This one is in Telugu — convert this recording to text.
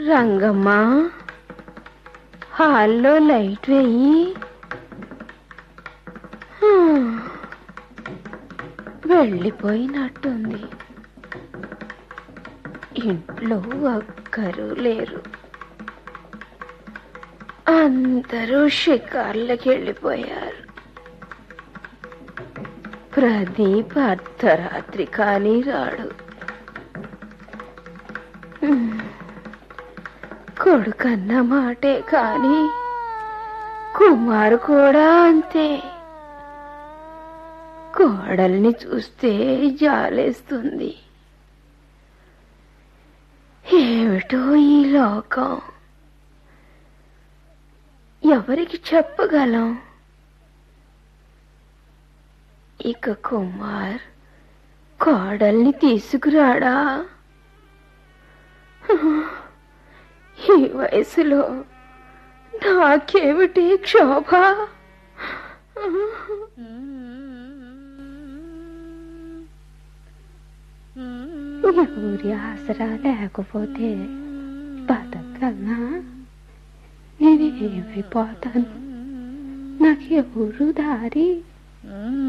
రంగమ్మ హాల్లో లైట్ వెయ్యి హ్మ్. వెళ్ళిపోయినట్టుంది ఇంట్లో ఒక్కరూ లేరు అందరూ షికార్లకి వెళ్ళిపోయారు ప్రదీప్ అర్ధరాత్రి కానీ రాడు హ్మ్. కొడుకన్న మాటే కాని కుమారు కూడా అంతే కోడల్ని చూస్తే జాలేస్తుంది ఏమిటో ఈ లోకం ఎవరికి చెప్పగలం ఇక కుమార్ కోడల్ని తీసుకురాడా ఈ వయసులో నాకేమిటి క్షోభ ఊరి ఆసరా లేకపోతే బతకగలనా నేను ఏమైపోతాను నాకు ఎవరు దారి